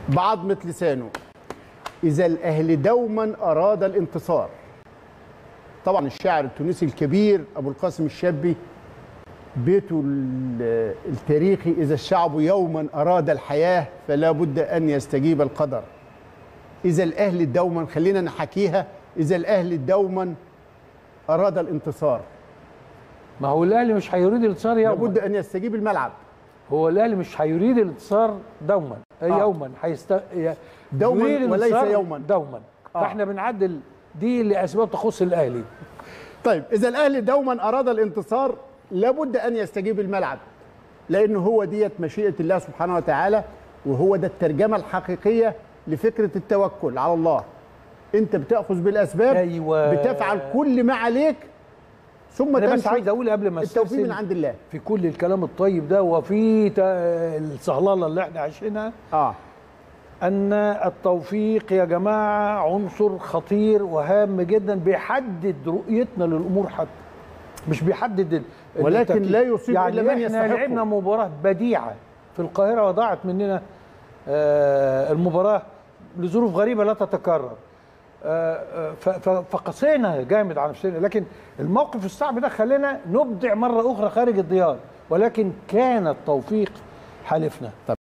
بعظمة لسانه إذا الأهل دوما أراد الانتصار طبعا الشاعر التونسي الكبير أبو القاسم الشابي بيته ال- التاريخي إذا الشعب يوما أراد الحياة فلا بد أن يستجيب القدر إذا الأهل دوما خلينا نحكيها إذا الأهل دوما أراد الانتصار ما هو الاهلي مش هيريد الانتصار لابد يوما أن يستجيب الملعب هو الاهلي مش هيريد الانتصار دوما آه. يوما هيست ي- دوماً يريد وليس الانتصار يوماً. دوما آه. فاحنا بنعدل دي لاسباب تخص الاهلي طيب إذا الأهلي دوما أراد الانتصار لابد أن يستجيب الملعب لأنه هو ديت مشيئة الله سبحانه وتعالى وهو ده الترجمة الحقيقية لفكرة التوكل على الله أنت بتأخذ بالأسباب أيوة. بتفعل كل ما عليك ثم انا بس تمشي عايز اقول قبل ما التوفيق استرسل من عند الله في كل الكلام الطيب ده وفي تا- الصهلله اللي احنا عايشينها اه ان التوفيق يا جماعه عنصر خطير وهام جدا بيحدد رؤيتنا للامور حتى مش بيحدد ال- ولكن التركيز. لا يصيب يعني إلا من احنا يستحقه. لعبنا مباراه بديعه في القاهره وضاعت مننا آه، المباراه لظروف غريبه لا تتكرر آه، آه، ف- ف- فقسينا جامد على نفسنا لكن الموقف الصعب ده خلينا نبدع مره اخرى خارج الديار ولكن كان التوفيق حالفنا